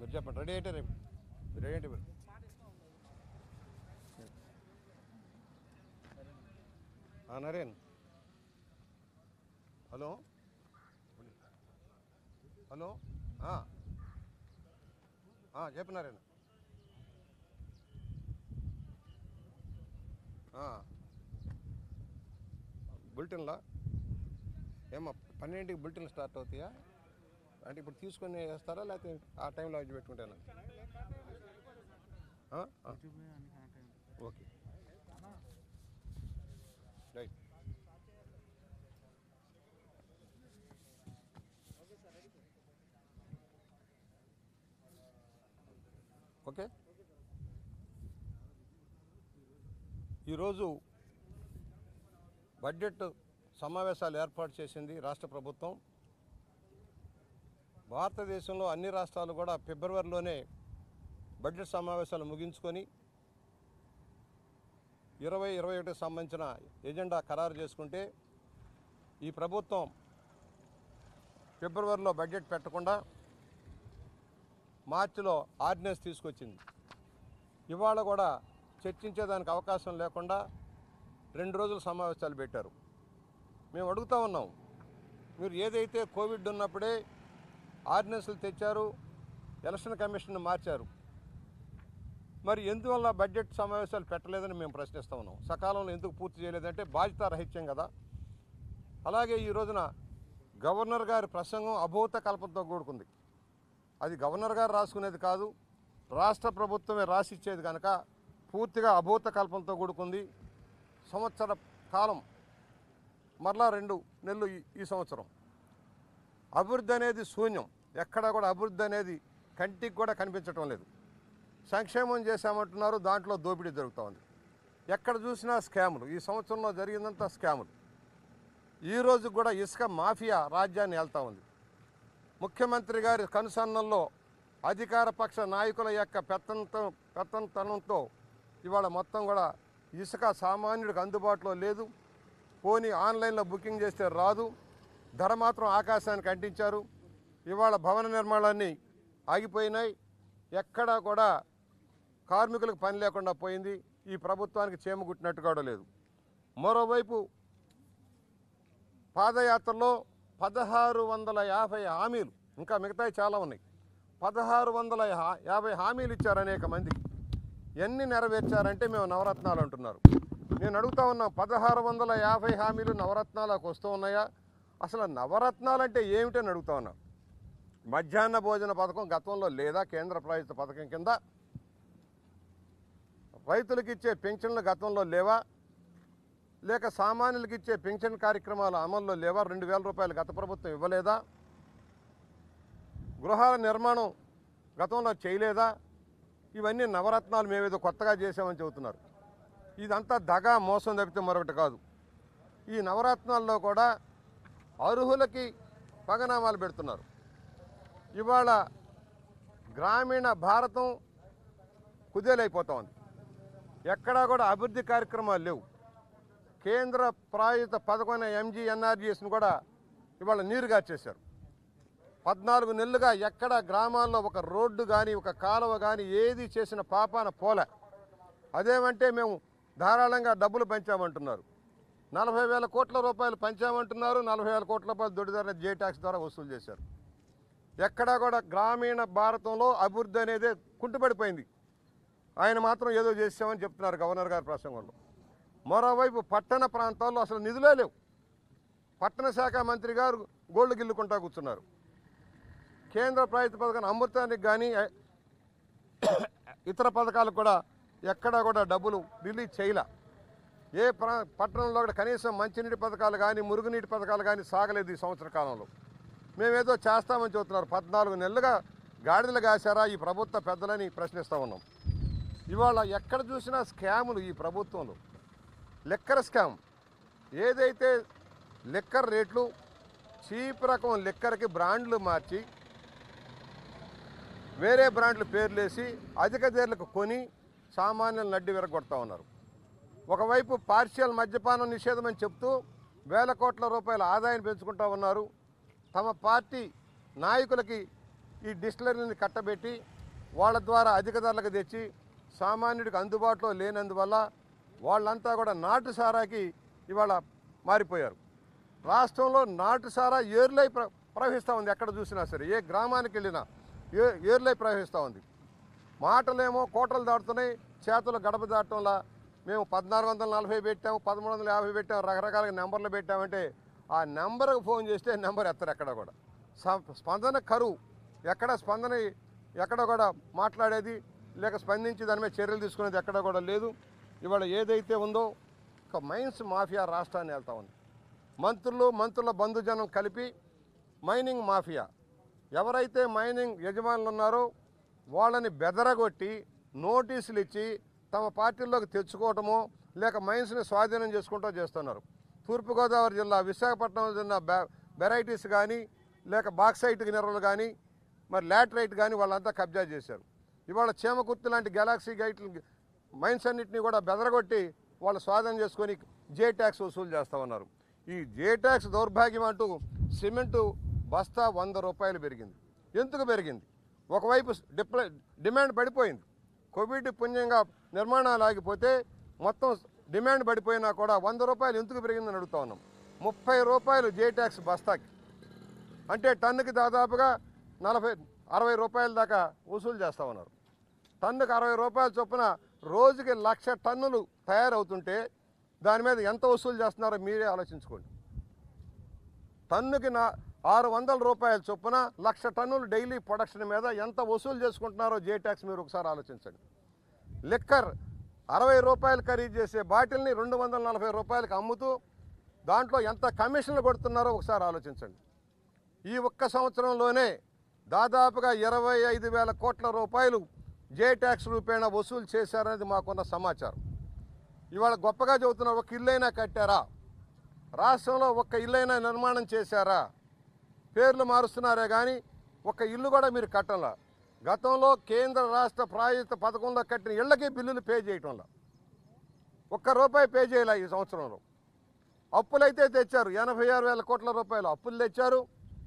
మీరు చెప్పండి రెడీ అయితే రేపు రెడీ అయితే మీరు ఆ, నరేన్ హలో హలో ఆ. ఆ, చెప్పు నరేన్ ఆ. బులెటిన్లా ఏమో పన్నెండింటికి బులెటిన్ స్టార్ట్ అవుతాయా అంటే ఇప్పుడు తీసుకొని వేస్తారా లేకపోతే ఆ టైంలో వచ్చి పెట్టుకుంటానా ఆ? ఆ. ఓకే రైట్ ఓకే ఈరోజు బడ్జెట్ సమావేశాలు ఏర్పాటు చేసింది రాష్ట్ర ప్రభుత్వం భారతదేశంలో అన్ని రాష్ట్రాలు కూడా ఫిబ్రవరిలోనే బడ్జెట్ సమావేశాలు ముగించుకొని ఇరవై ఇరవై ఒకటికి సంబంధించిన ఎజెండా ఖరారు చేసుకుంటే ఈ ప్రభుత్వం ఫిబ్రవరిలో బడ్జెట్ పెట్టకుండా మార్చిలో ఆర్డినెన్స్ తీసుకొచ్చింది ఇవాళ కూడా చర్చించేదానికి అవకాశం లేకుండా రెండు రోజులు సమావేశాలు పెట్టారు మేము అడుగుతా ఉన్నాం మీరు ఏదైతే కోవిడ్ ఉన్నప్పుడే ఆర్డినెన్స్లు తెచ్చారు ఎలక్షన్ కమిషన్ మార్చారు మరి ఎందువల్ల బడ్జెట్ సమావేశాలు పెట్టలేదని మేము ప్రశ్నిస్తూ ఉన్నాం సకాలంలో ఎందుకు పూర్తి చేయలేదంటే బాధ్యత రహిత్యం కదా అలాగే ఈ రోజున గవర్నర్ గారి ప్రసంగం అభూత కల్పంతో కూడుకుంది అది గవర్నర్ గారు రాసుకునేది కాదు రాష్ట్ర ప్రభుత్వమే రాసిచ్చేది కనుక పూర్తిగా అభూత కల్పంతో కూడుకుంది సంవత్సర కాలం మరలా రెండు నెలలు ఈ- ఈ సంవత్సరం అభివృద్ధి అనేది శూన్యం ఎక్కడా కూడా అభివృద్ధి అనేది కంటికి కూడా కనిపించటం లేదు సంక్షేమం చేశామంటున్నారు దాంట్లో దోపిడీ జరుగుతూ ఉంది ఎక్కడ చూసినా స్కాములు ఈ సంవత్సరంలో జరిగిందంతా స్కాములు ఈ రోజు కూడా ఇసుక మాఫియా రాజ్యాన్ని వెళ్తూ ఉంది ముఖ్యమంత్రి గారి కనుసన్నల్లో అధికార పక్ష నాయకుల యొక్క పెత్తంతో పెత్తంతనంతో ఇవాళ మొత్తం కూడా ఇసుక సామాన్యుడికి అందుబాటులో లేదు పోనీ ఆన్లైన్లో బుకింగ్ చేస్తే రాదు ధర మాత్రం ఆకాశానికి అంటించారు ఇవాళ భవన నిర్మాణాన్ని ఆగిపోయినాయి ఎక్కడా కూడా కార్మికులకు పని లేకుండా పోయింది ఈ ప్రభుత్వానికి చేమగుట్టినట్టు కూడా లేదు మరోవైపు పాదయాత్రలో పదహారు వందల యాభై హామీలు ఇంకా మిగతాయి చాలా ఉన్నాయి పదహారు వందల యా- యాభై హామీలు ఇచ్చారు అనేక మందికి ఎన్ని నెరవేర్చారంటే మేము నవరత్నాలు అంటున్నారు నేను అడుగుతా ఉన్నా పదహారు వందల యాభై హామీలు నవరత్నాలకు వస్తూ ఉన్నాయా అసలు నవరత్నాలు అంటే ఏమిటని అడుగుతా ఉన్నా మధ్యాహ్న భోజన పథకం గతంలో లేదా కేంద్ర ప్రాయోజిత పథకం కింద రైతులకు ఇచ్చే పెన్షన్లు గతంలో లేవా లేక సామాన్యులకు ఇచ్చే పెన్షన్ కార్యక్రమాలు అమల్లో లేవా రెండు వేల రూపాయలు గత ప్రభుత్వం ఇవ్వలేదా గృహాల నిర్మాణం గతంలో చేయలేదా ఇవన్నీ నవరత్నాలు మేమేదో కొత్తగా చేసామని చెబుతున్నారు ఇదంతా దగా మోసం తప్పితే మరొకటి కాదు ఈ నవరత్నాల్లో కూడా అర్హులకి పగనామాలు పెడుతున్నారు ఇవాళ గ్రామీణ భారతం కుదేలైపోతా ఉంది ఎక్కడా కూడా అభివృద్ధి కార్యక్రమాలు లేవు కేంద్ర ప్రాయుత పథకమైన ఎంజీఎన్ఆర్జీఎస్ని కూడా ఇవాళ నీరుగా చేశారు పద్నాలుగు నెలలుగా ఎక్కడ గ్రామాల్లో ఒక రోడ్డు కానీ ఒక కాలువ కానీ ఏది చేసిన పాపాన పోలే అదేమంటే మేము ధారాళంగా డబ్బులు పంచామంటున్నారు నలభై వేల కోట్ల రూపాయలు పంచామంటున్నారు నలభై వేల కోట్ల రూపాయలు దొడ్డిదారిన జే ట్యాక్స్ ద్వారా వసూలు చేశారు ఎక్కడా కూడా గ్రామీణ భారతంలో అభివృద్ధి అనేది కుంటుపడిపోయింది ఆయన మాత్రం ఏదో చేసామని చెప్తున్నారు గవర్నర్ గారి ప్రసంగంలో మరోవైపు పట్టణ ప్రాంతాల్లో అసలు నిధులే లేవు పట్టణ శాఖ మంత్రి గారు గోల్డ్ గిల్లుకుంటా కూర్చున్నారు కేంద్ర ప్రాయుత పథకం అమృతానికి కానీ ఇతర పథకాలకు కూడా ఎక్కడా కూడా డబ్బులు రిలీజ్ చేయలే ఏ ప్రా పట్టణంలో కూడా కనీసం మంచినీటి పథకాలు కానీ మురుగునీటి పథకాలు కానీ సాగలేదు ఈ సంవత్సర కాలంలో మేమేదో చేస్తామని చెబుతున్నారు పద్నాలుగు నెలలుగా గాడిదలు కాశారా ఈ ప్రభుత్వ పెద్దలని ప్రశ్నిస్తూ ఉన్నాం ఇవాళ ఎక్కడ చూసినా స్కాములు ఈ ప్రభుత్వంలో లిక్కర్ స్కామ్ ఏదైతే లిక్కర్ రేట్లు చీప్ రకం లిక్కర్కి బ్రాండ్లు మార్చి వేరే బ్రాండ్లు పేర్లేసి అధిక ధరలకు కొని సామాన్యులను నడ్డి విరగొడతా ఉన్నారు ఒకవైపు పార్షియల్ మద్యపానం నిషేధం అని చెప్తూ వేల కోట్ల రూపాయల ఆదాయం పెంచుకుంటా ఉన్నారు తమ పార్టీ నాయకులకి ఈ డిస్టిలరీని కట్టబెట్టి వాళ్ళ ద్వారా అధిక ధరలకు తెచ్చి సామాన్యుడికి అందుబాటులో లేనందువల్ల వాళ్ళంతా కూడా నాటు సారాకి ఇవాళ మారిపోయారు రాష్ట్రంలో నాటు సారా ఏర్లై ప్ర ప్రవహిస్తూ ఉంది ఎక్కడ చూసినా సరే ఏ గ్రామానికి వెళ్ళినా ఏ ఏర్లై ప్రవహిస్తూ ఉంది మాటలేమో కోటలు దాటుతున్నాయి చేతులు గడప దాటంలా మేము పద్నాలుగు వందల నలభై పెట్టాము పదమూడు వందల యాభై పెట్టాము రకరకాల నెంబర్లు పెట్టామంటే ఆ నెంబర్కి ఫోన్ చేస్తే నెంబర్ ఎత్తరు ఎక్కడ కూడా స- స్పందన కరువు ఎక్కడ స్పందన ఎక్కడ కూడా మాట్లాడేది లేక స్పందించి దాని మీద చర్యలు తీసుకునేది ఎక్కడ కూడా లేదు ఇవాళ ఏదైతే ఉందో ఒక మైన్స్ మాఫియా రాష్ట్రాన్ని వెళ్తా ఉంది మంత్రులు మంత్రుల బంధుజనం కలిపి మైనింగ్ మాఫియా ఎవరైతే మైనింగ్ యజమానులు ఉన్నారో వాళ్ళని బెదరగొట్టి నోటీసులు ఇచ్చి తమ పార్టీల్లోకి తెచ్చుకోవటమో లేక మైన్స్ని స్వాధీనం చేసుకుంటూ చేస్తున్నారు తూర్పుగోదావరి జిల్లా విశాఖపట్నం జిల్లా వెరైటీస్ కానీ లేక బాక్సైట్ నిరవలు కానీ మరి లాటరైట్ కానీ వాళ్ళంతా కబ్జా చేశారు ఇవాళ చీమకుర్తి లాంటి గెలాక్సీ గైట్లు మైన్స్ అన్నింటినీ కూడా బెదరగొట్టి వాళ్ళు స్వాధీనం చేసుకొని జే ట్యాక్స్ వసూలు చేస్తూ ఉన్నారు ఈ జే ట్యాక్స్ దౌర్భాగ్యం అంటూ సిమెంటు బస్తా వంద రూపాయలు పెరిగింది ఎందుకు పెరిగింది ఒకవైపు డిప్ల డిమాండ్ పడిపోయింది కోవిడ్ పుణ్యంగా నిర్మాణాలు ఆగిపోతే మొత్తం డిమాండ్ పడిపోయినా కూడా వంద రూపాయలు ఎందుకు పెరిగిందని అడుగుతా ఉన్నాం ముప్పై రూపాయలు జే ట్యాక్స్ బస్తాకి అంటే టన్నుకి దాదాపుగా నలభై అరవై రూపాయల దాకా వసూలు చేస్తూ ఉన్నారు టన్నుకి అరవై రూపాయల చొప్పున రోజుకి లక్ష టన్నులు తయారవుతుంటే దాని మీద ఎంత వసూలు చేస్తున్నారో మీరే ఆలోచించుకోండి టన్నుకి నా ఆరు వందల రూపాయల చొప్పున లక్ష టన్నులు డైలీ ప్రొడక్షన్ మీద ఎంత వసూలు చేసుకుంటున్నారో జే ట్యాక్స్ మీరు ఒకసారి ఆలోచించండి లిక్కర్ అరవై రూపాయలు ఖరీదు చేసే బాటిల్ని రెండు వందల నలభై రూపాయలకు అమ్ముతూ దాంట్లో ఎంత కమిషన్లు కొడుతున్నారో ఒకసారి ఆలోచించండి ఈ ఒక్క సంవత్సరంలోనే దాదాపుగా ఇరవై ఐదు వేల కోట్ల రూపాయలు జే ట్యాక్స్ రూపేణ వసూలు చేశారనేది మాకున్న సమాచారం ఇవాళ గొప్పగా చెబుతున్నారు ఒక ఇల్లైనా కట్టారా రాష్ట్రంలో ఒక్క ఇల్లైనా నిర్మాణం చేశారా పేర్లు మారుస్తున్నారే కానీ ఒక్క ఇల్లు కూడా మీరు కట్టంలా గతంలో కేంద్ర రాష్ట్ర ప్రాయోజిత పథకంలో కట్టిన ఇళ్ళకి బిల్లులు పే చేయటంలా ఒక్క రూపాయి పే చేయలే ఈ సంవత్సరంలో అప్పులైతే తెచ్చారు ఎనభై ఆరు వేల కోట్ల రూపాయలు అప్పులు తెచ్చారు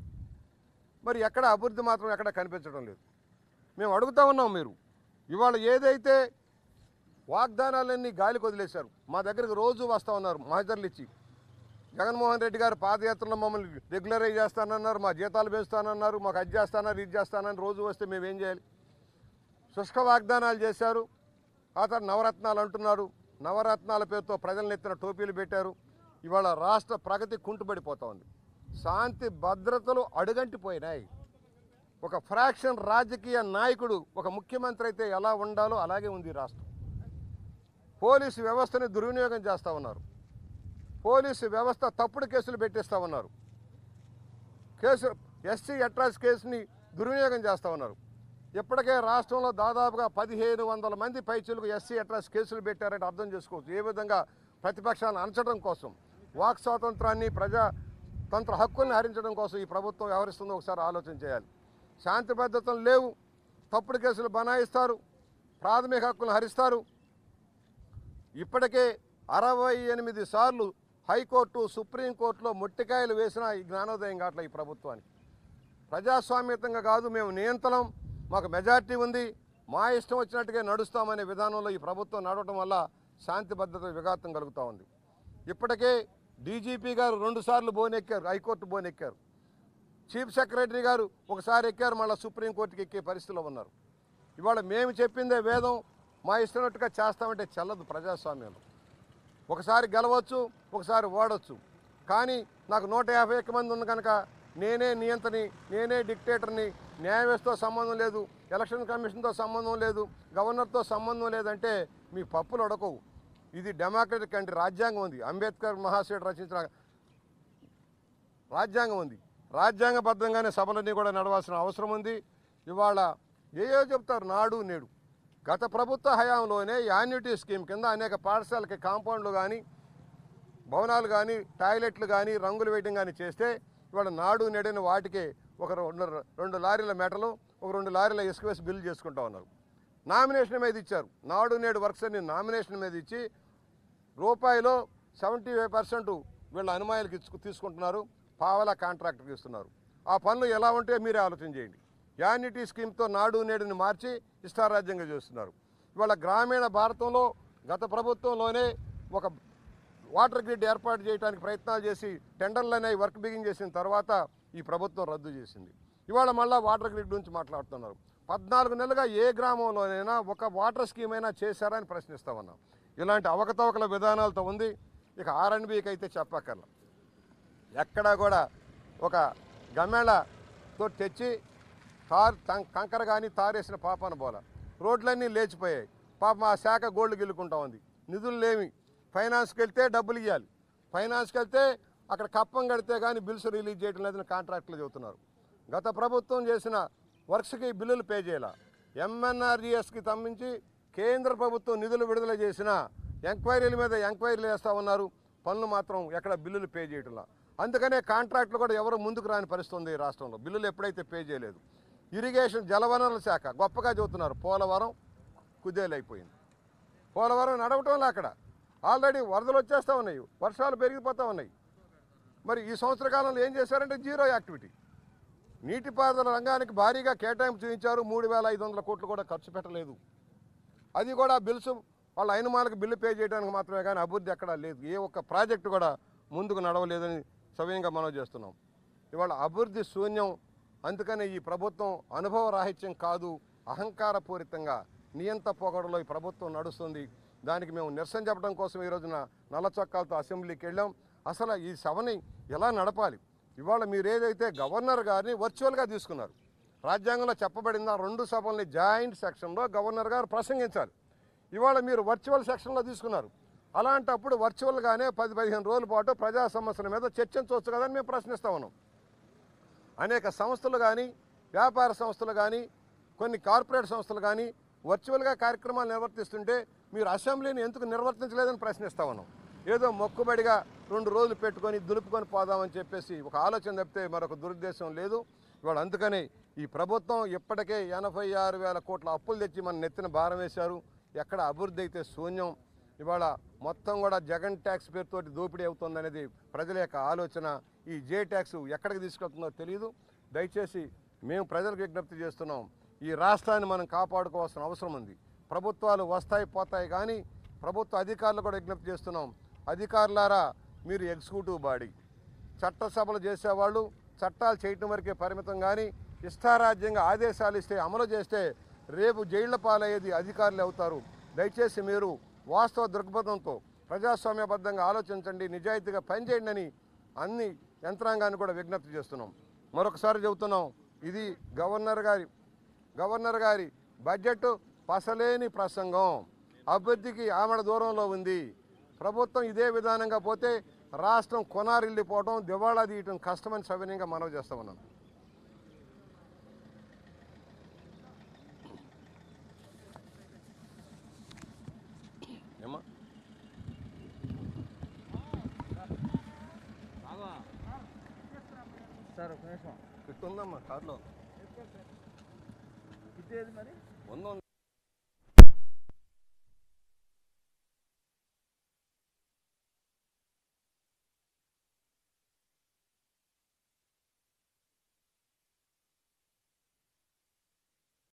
మరి ఎక్కడ అభివృద్ధి మాత్రం ఎక్కడ కనిపించడం లేదు మేము అడుగుతా ఉన్నాం మీరు ఇవాళ ఏదైతే వాగ్దానాలన్నీ గాలికి వదిలేశారు మా దగ్గరికి రోజు వస్తూ ఉన్నారు మాజర్లు ఇచ్చి జగన్మోహన్ రెడ్డి గారు పాదయాత్రలో మమ్మల్ని రెగ్యులరైజ్ చేస్తానన్నారు మా జీతాలు పెంచుతానన్నారు మాకు అది చేస్తానన్నారు ఇది చేస్తానని రోజు వస్తే మేము ఏం చేయాలి శుష్క వాగ్దానాలు చేశారు ఆ తర్వాత నవరత్నాలు అంటున్నారు నవరత్నాల పేరుతో ప్రజలను ఎత్తిన టోపీలు పెట్టారు ఇవాళ రాష్ట్ర ప్రగతి కుంటుపడిపోతా ఉంది శాంతి భద్రతలు అడుగంటిపోయినాయి ఒక ఫ్రాక్షన్ రాజకీయ నాయకుడు ఒక ముఖ్యమంత్రి అయితే ఎలా ఉండాలో అలాగే ఉంది ఈ రాష్ట్రం పోలీసు వ్యవస్థని దుర్వినియోగం చేస్తూ ఉన్నారు పోలీసు వ్యవస్థ తప్పుడు కేసులు పెట్టేస్తూ ఉన్నారు కేసు ఎస్సీ అట్రాస్ కేసుని దుర్వినియోగం చేస్తూ ఉన్నారు ఇప్పటికే రాష్ట్రంలో దాదాపుగా పదిహేను వందల మంది పైచులకు ఎస్సీ అట్రాస్ కేసులు పెట్టారంటే అర్థం చేసుకోవచ్చు ఏ విధంగా ప్రతిపక్షాలను అణచడం కోసం వాక్ స్వాతంత్రాన్ని ప్రజా తంత్ర హక్కుల్ని హరించడం కోసం ఈ ప్రభుత్వం వ్యవహరిస్తుందో ఒకసారి ఆలోచన చేయాలి శాంతి భద్రతలు లేవు తప్పుడు కేసులు బనాయిస్తారు ప్రాథమిక హక్కులను హరిస్తారు ఇప్పటికే అరవై ఎనిమిది సార్లు హైకోర్టు సుప్రీంకోర్టులో ముట్టికాయలు వేసిన ఈ జ్ఞానోదయం కావట్లే ఈ ప్రభుత్వానికి ప్రజాస్వామ్యతంగా కాదు మేము నియంత్రణం మాకు మెజార్టీ ఉంది మా ఇష్టం వచ్చినట్టుగా నడుస్తామనే విధానంలో ఈ ప్రభుత్వం నడవడం వల్ల శాంతి భద్రత విఘాతం కలుగుతూ ఉంది ఇప్పటికే డీజీపీ గారు రెండుసార్లు బోనెక్కారు హైకోర్టు బోనెక్కారు చీఫ్ సెక్రటరీ గారు ఒకసారి ఎక్కారు మళ్ళీ సుప్రీంకోర్టుకి ఎక్కే పరిస్థితిలో ఉన్నారు ఇవాళ మేము చెప్పిందే వేదం మా ఇష్టమైనట్టుగా చేస్తామంటే చెల్లదు ప్రజాస్వామ్యంలో ఒకసారి గెలవచ్చు ఒకసారి ఓడవచ్చు కానీ నాకు నూట యాభై ఒక్క మంది ఉంది కనుక నేనే నియంత్రని నేనే డిక్టేటర్ని న్యాయ వ్యవస్థతో సంబంధం లేదు ఎలక్షన్ కమిషన్తో సంబంధం లేదు గవర్నర్తో సంబంధం లేదంటే మీ పప్పులు అడకవు ఇది డెమోక్రటిక్ కంట్రీ రాజ్యాంగం ఉంది అంబేద్కర్ మహాశయుడు రచించిన రాజ్యాంగం ఉంది రాజ్యాంగబద్ధంగానే సభలన్నీ కూడా నడవాల్సిన అవసరం ఉంది ఇవాళ ఏయో చెప్తారు నాడు నేడు గత ప్రభుత్వ హయాంలోనే యాన్యుటీ స్కీమ్ కింద అనేక పాఠశాలకి కాంపౌండ్లు కానీ భవనాలు కానీ టాయిలెట్లు కానీ రంగులు వేయడం కానీ చేస్తే ఇవాళ నాడు నేడని వాటికి ఒక రెండు రెండు లారీల మెటలు ఒక రెండు లారీల ఇసుక వేసి బిల్లు చేసుకుంటా ఉన్నారు నామినేషన్ మీద ఇచ్చారు నాడు నేడు వర్క్స్ అన్ని నామినేషన్ మీద ఇచ్చి రూపాయిలో సెవెంటీ ఫైవ్ పర్సెంట్ వీళ్ళ అనుమాయాలకు ఇచ్చుకు తీసుకుంటున్నారు పావలా కాంట్రాక్టర్కి ఇస్తున్నారు ఆ పనులు ఎలా ఉంటే మీరే ఆలోచన చేయండి యానిటీ స్కీమ్తో నాడు నేడుని మార్చి ఇష్టారాజ్యంగా చేస్తున్నారు ఇవాళ గ్రామీణ భారతంలో గత ప్రభుత్వంలోనే ఒక వాటర్ గ్రిడ్ ఏర్పాటు చేయడానికి ప్రయత్నాలు చేసి టెండర్లు అనేవి వర్క్ బిగిన్ చేసిన తర్వాత ఈ ప్రభుత్వం రద్దు చేసింది ఇవాళ మళ్ళీ వాటర్ గ్రిడ్ గురించి మాట్లాడుతున్నారు పద్నాలుగు నెలలుగా ఏ గ్రామంలోనైనా ఒక వాటర్ స్కీమ్ అయినా చేశారని ప్రశ్నిస్తా ఉన్నాం ఇలాంటి అవకతవకల విధానాలతో ఉంది ఇక ఆర్ఎండ్బికి అయితే చెప్పక్కర్లా ఎక్కడా కూడా ఒక గమేళతో తెచ్చి తార్ తం- కంకర కానీ తారేసిన పాపాన బోల రోడ్లన్నీ లేచిపోయాయి పాపం ఆ శాఖ గోల్డ్ గిల్లుకుంటా ఉంది నిధులు లేవి ఫైనాన్స్కి వెళ్తే డబ్బులు ఇవ్వాలి ఫైనాన్స్కి వెళ్తే అక్కడ కప్పం కడితే కానీ బిల్స్ రిలీజ్ చేయడం లేదని కాంట్రాక్టులు చెబుతున్నారు గత ప్రభుత్వం చేసిన వర్క్స్కి బిల్లులు పే చేయాల ఎంఎన్ఆర్జిఎస్కి తమ్మించి కేంద్ర ప్రభుత్వం నిధులు విడుదల చేసిన ఎంక్వైరీల మీద ఎంక్వైరీలు వేస్తూ ఉన్నారు పనులు మాత్రం ఎక్కడ బిల్లులు పే చేయటంలా అందుకనే కాంట్రాక్టులు కూడా ఎవరు ముందుకు రాని పరిస్థితి ఉంది ఈ రాష్ట్రంలో బిల్లులు ఎప్పుడైతే పే చేయలేదు ఇరిగేషన్ జలవనరుల శాఖ గొప్పగా చెబుతున్నారు పోలవరం కుదేలైపోయింది పోలవరం నడవటం లే అక్కడ ఆల్రెడీ వరదలు వచ్చేస్తూ ఉన్నాయి వర్షాలు పెరిగిపోతూ ఉన్నాయి మరి ఈ సంవత్సర కాలంలో ఏం చేశారంటే జీరో యాక్టివిటీ నీటిపారుదల రంగానికి భారీగా కేటాయింపు చూపించారు మూడు వేల ఐదు వందల కోట్లు కూడా ఖర్చు పెట్టలేదు అది కూడా బిల్స్ వాళ్ళ అయినమాలకు బిల్లు పే చేయడానికి మాత్రమే కానీ అభివృద్ధి ఎక్కడా లేదు ఏ ఒక్క ప్రాజెక్టు కూడా ముందుకు నడవలేదని సవ్యంగా మనం చేస్తున్నాం ఇవాళ అభివృద్ధి శూన్యం అందుకనే ఈ ప్రభుత్వం అనుభవ రాహిత్యం కాదు అహంకారపూరితంగా నియంత పొగడలో ఈ ప్రభుత్వం నడుస్తుంది దానికి మేము నిరసన చెప్పడం కోసం ఈ రోజున నల్ల చొక్కాలతో అసెంబ్లీకి వెళ్ళాం అసలు ఈ సభని ఎలా నడపాలి ఇవాళ మీరు ఏదైతే గవర్నర్ గారిని వర్చువల్గా తీసుకున్నారు రాజ్యాంగంలో చెప్పబడింది ఆ రెండు సభల్ని జాయింట్ సెక్షన్లో గవర్నర్ గారు ప్రసంగించాలి ఇవాళ మీరు వర్చువల్ సెక్షన్లో తీసుకున్నారు అలాంటప్పుడు వర్చువల్గానే పది పదిహేను రోజుల పాటు ప్రజా సమస్యల మీద చర్చించవచ్చు కదని మేము ప్రశ్నిస్తా ఉన్నాం అనేక సంస్థలు కానీ వ్యాపార సంస్థలు కానీ కొన్ని కార్పొరేట్ సంస్థలు కానీ వర్చువల్గా కార్యక్రమాలు నిర్వర్తిస్తుంటే మీరు అసెంబ్లీని ఎందుకు నిర్వర్తించలేదని ప్రశ్నిస్తా ఉన్నాం ఏదో మొక్కుబడిగా రెండు రోజులు పెట్టుకొని దులుపుకొని పోదామని చెప్పేసి ఒక ఆలోచన తప్పితే మరొక దురుద్దేశం లేదు ఇవాళ అందుకని ఈ ప్రభుత్వం ఇప్పటికే ఎనభై ఆరు వేల కోట్ల అప్పులు తెచ్చి మన నెత్తిన భారం వేశారు ఎక్కడ అభివృద్ధి అయితే శూన్యం ఇవాళ మొత్తం కూడా జగన్ ట్యాక్స్ పేరుతోటి దోపిడీ అవుతుందనేది ప్రజల యొక్క ఆలోచన ఈ జే ట్యాక్స్ ఎక్కడికి తీసుకెళ్తుందో తెలియదు దయచేసి మేము ప్రజలకు విజ్ఞప్తి చేస్తున్నాం ఈ రాష్ట్రాన్ని మనం కాపాడుకోవాల్సిన అవసరం ఉంది ప్రభుత్వాలు వస్తాయి పోతాయి కానీ ప్రభుత్వ అధికారులు కూడా విజ్ఞప్తి చేస్తున్నాం అధికారులారా మీరు ఎగ్జిక్యూటివ్ బాడీ చట్టసభలు చేసేవాళ్ళు చట్టాలు చేయటం వరకే పరిమితం కానీ ఇష్టారాజ్యంగా ఆదేశాలు ఇస్తే అమలు చేస్తే రేపు జైళ్ల పాలయ్యేది అధికారులు అవుతారు దయచేసి మీరు వాస్తవ దృక్పథంతో ప్రజాస్వామ్యబద్ధంగా ఆలోచించండి నిజాయితీగా పనిచేయండి అని అన్ని యంత్రాంగాన్ని కూడా విజ్ఞప్తి చేస్తున్నాం మరొకసారి చెబుతున్నాం ఇది గవర్నర్ గారి గవర్నర్ గారి బడ్జెట్ పసలేని ప్రసంగం అభివృద్ధికి ఆమెడ దూరంలో ఉంది ప్రభుత్వం ఇదే విధానంగా పోతే రాష్ట్రం కొనారిల్లిపోవడం దివాళా తీయటం కష్టమని సవినయంగా మనవి చేస్తా ఉన్నాను ఏమ్మా సార్ ఒక నిమిషం ఇట్టుందమ్మా కార్లో ఇచ్చేది మరి ఉందా